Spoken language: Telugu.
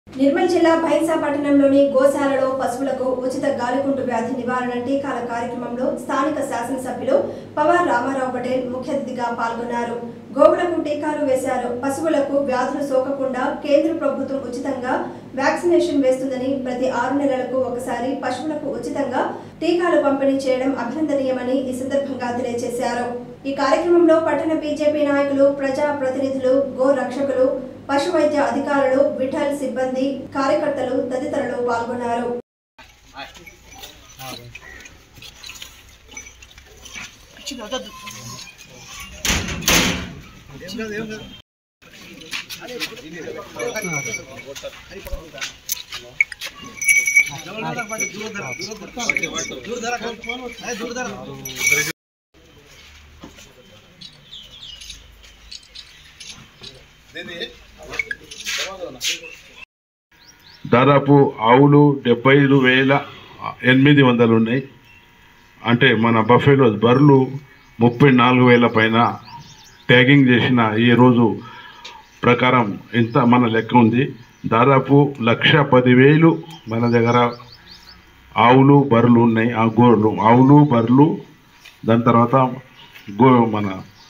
నిర్మల్ జిల్లా భైన్సా పట్టణంలోని గోశాలలో పశువులకు ఉచిత గాలికుంటు వ్యాధి నివారణ టీకాల కార్యక్రమంలో స్థానిక శాసనసభ్యులు పవార్ రామారావు పటేల్ ముఖ్య అతిథిగా పాల్గొన్నారు గోవులకు టీకాలు వేశారు పశువులకు వ్యాధులు సోకకుండా కేంద్ర ప్రభుత్వం ఉచితంగా వ్యాక్సినేషన్ వేస్తుందని ప్రతి ఆరు నెలలకు ఒకసారి పశువులకు ఉచితంగా టీకాలు పంపిణీ చేయడం అభినందనీయమని ఈ సందర్భంగా తెలియజేశారు ఈ కార్యక్రమంలో పట్టణ బీజేపీ నాయకులు ప్రజా ప్రతినిధులు గో రక్షకులు పశు వైద్య అధికారులు విఠల్ సిబ్బంది కార్యకర్తలు తదితరులు పాల్గొన్నారు దాదాపు ఆవులు డెబ్బై ఐదు వేల ఎనిమిది వందలు ఉన్నాయి అంటే మన బఫేలో బర్రెలు ముప్పై నాలుగు వేల పైన ట్యాగింగ్ చేసిన ఈ రోజు ప్రకారం ఇంత మన లెక్క ఉంది దాదాపు లక్ష పదివేలు మన దగ్గర ఆవులు బర్రెలు ఉన్నాయి ఆ గోర్లు ఆవులు బర్రెలు దాని తర్వాత గో మన